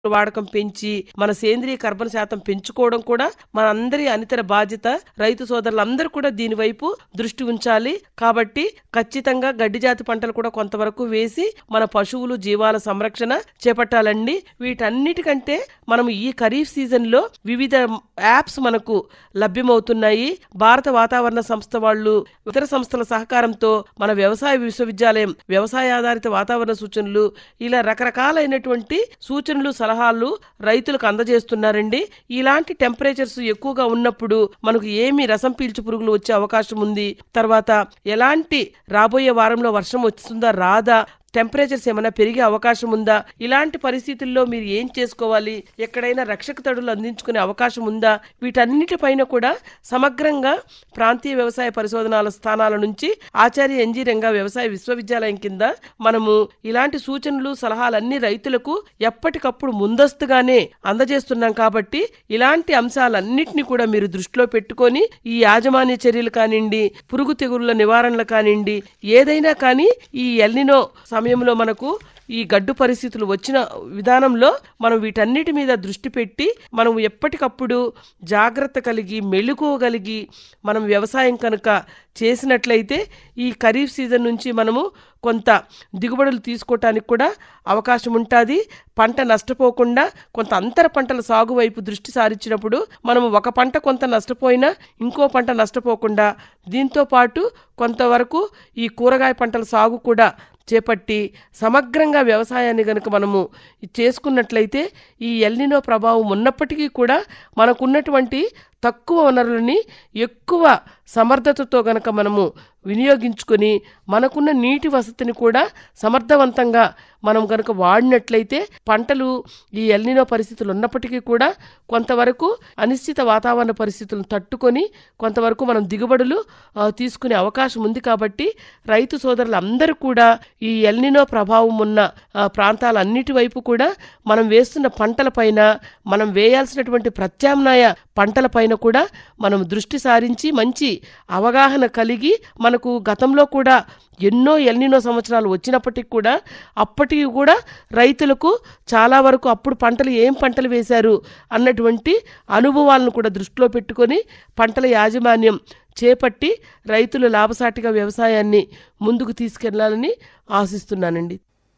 వాడకం పెంచి మన సేంద్రియ కర్బన శాతం పెంచుకోవడం కూడా మన అందరి అనితర బాధ్యత రైతు సోదరులందరూ కూడా దీని వైపు దృష్టి ఉంచాలి కాబట్టి ఖచ్చితంగా గడ్డి జాతి పంటలు కూడా కొంతవరకు వేసి మన పశువులు జీవాల సంరక్షణ చేపట్టాలండి వీటన్నిటికంటే మనం ఈ ఖరీఫ్ సీజన్ లో వివిధ యాప్స్ మనకు లభ్యమవుతున్నాయి భారత వాతావరణ సంస్థ వాళ్ళు ఇతర సంస్థల సహకారంతో మన వ్యవసాయ విశ్వవిద్యాలయం వ్యవసాయ ఆధారిత వాతావరణ సూచనలు ఇలా రకరకాలైనటువంటి సూచనలు సలహాలు రైతులకు అందజేస్తున్నారండి ఇలాంటి టెంపరేచర్స్ ఎక్కువగా ఉన్నప్పుడు మనకు ఏమి రసం పీల్చు పురుగులు వచ్చే అవకాశం ఉంది తర్వాత ఎలాంటి రాబోయే వారంలో వర్షం వస్తుందా రాదా టెంపరేచర్స్ ఏమైనా పెరిగే అవకాశం ఉందా ఇలాంటి పరిస్థితుల్లో మీరు ఏం చేసుకోవాలి ఎక్కడైనా రక్షక తడులు అందించుకునే అవకాశం ఉందా వీటన్నిటిపైన కూడా సమగ్రంగా ప్రాంతీయ వ్యవసాయ పరిశోధనాల స్థానాల నుంచి ఆచార్య ఎన్జీ రంగా వ్యవసాయ విశ్వవిద్యాలయం కింద మనము ఇలాంటి సూచనలు సలహాలన్నీ రైతులకు ఎప్పటికప్పుడు ముందస్తుగానే అందజేస్తున్నాం కాబట్టి ఇలాంటి అంశాలన్నింటినీ కూడా మీరు దృష్టిలో పెట్టుకొని ఈ యాజమాన్య చర్యలు కానివ్వండి పురుగు తెగుళ్ల నివారణలు కానివ్వండి ఏదైనా కానీ ఈ ఎల్నినో సమయంలో మనకు ఈ గడ్డు పరిస్థితులు వచ్చిన విధానంలో మనం వీటన్నిటి మీద దృష్టి పెట్టి మనం ఎప్పటికప్పుడు జాగ్రత్త కలిగి మెలుకోగలిగి మనం వ్యవసాయం కనుక చేసినట్లయితే ఈ ఖరీఫ్ సీజన్ నుంచి మనము కొంత దిగుబడులు తీసుకోవటానికి కూడా అవకాశం ఉంటుంది పంట నష్టపోకుండా కొంత అంతర పంటల సాగు వైపు దృష్టి సారించినప్పుడు మనము ఒక పంట కొంత నష్టపోయినా ఇంకో పంట నష్టపోకుండా దీంతో పాటు కొంతవరకు ఈ కూరగాయ పంటల సాగు కూడా చేపట్టి సమగ్రంగా వ్యవసాయాన్ని గనుక మనము చేసుకున్నట్లయితే ఈ ఎల్నినో ప్రభావం ఉన్నప్పటికీ కూడా మనకున్నటువంటి తక్కువ వనరులని ఎక్కువ సమర్థతతో గనక మనము వినియోగించుకొని మనకున్న నీటి వసతిని కూడా సమర్థవంతంగా మనం గనక వాడినట్లయితే పంటలు ఈ ఎల్నినో పరిస్థితులు ఉన్నప్పటికీ కూడా కొంతవరకు అనిశ్చిత వాతావరణ పరిస్థితులను తట్టుకొని కొంతవరకు మనం దిగుబడులు ఆ, తీసుకునే అవకాశం ఉంది కాబట్టి రైతు సోదరులందరూ కూడా ఈ ఎల్నినో ప్రభావం ఉన్న ఆ, ప్రాంతాలన్నిటి వైపు కూడా మనం వేస్తున్న పంటలపైన మనం వేయాల్సినటువంటి ప్రత్యామ్నాయ పంటలపైన కూడా మనం దృష్టి సారించి మంచి అవగాహన కలిగి మనకు గతంలో కూడా ఎన్నో ఎల్నినో సంవత్సరాలు వచ్చినప్పటికి కూడా అప్పటికి కూడా రైతులకు చాలా వరకు అప్పుడు పంటలు ఏం పంటలు వేశారు అన్నటువంటి అనుభవాలను కూడా దృష్టిలో పెట్టుకొని పంటల యాజమాన్యం చేపట్టి రైతులు లాభసాటిగా వ్యవసాయాన్ని ముందుకు తీసుకెళ్లాలని ఆశిస్తున్నానండి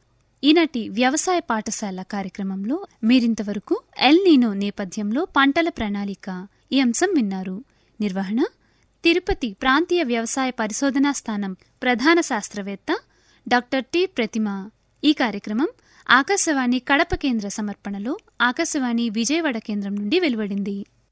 ఈనాటి వ్యవసాయ పాఠశాల కార్యక్రమంలో మీరింతవరకు ఎల్ నీనో నేపథ్యంలో పంటల ప్రణాళిక ఈ అంశం విన్నారు నిర్వహణ తిరుపతి ప్రాంతీయ వ్యవసాయ పరిశోధనా స్థానం ప్రధాన శాస్త్రవేత్త డాక్టర్ టి ప్రతిమ ఈ కార్యక్రమం ఆకాశవాణి కడప కేంద్ర సమర్పణలో ఆకాశవాణి విజయవాడ కేంద్రం నుండి వెలువడింది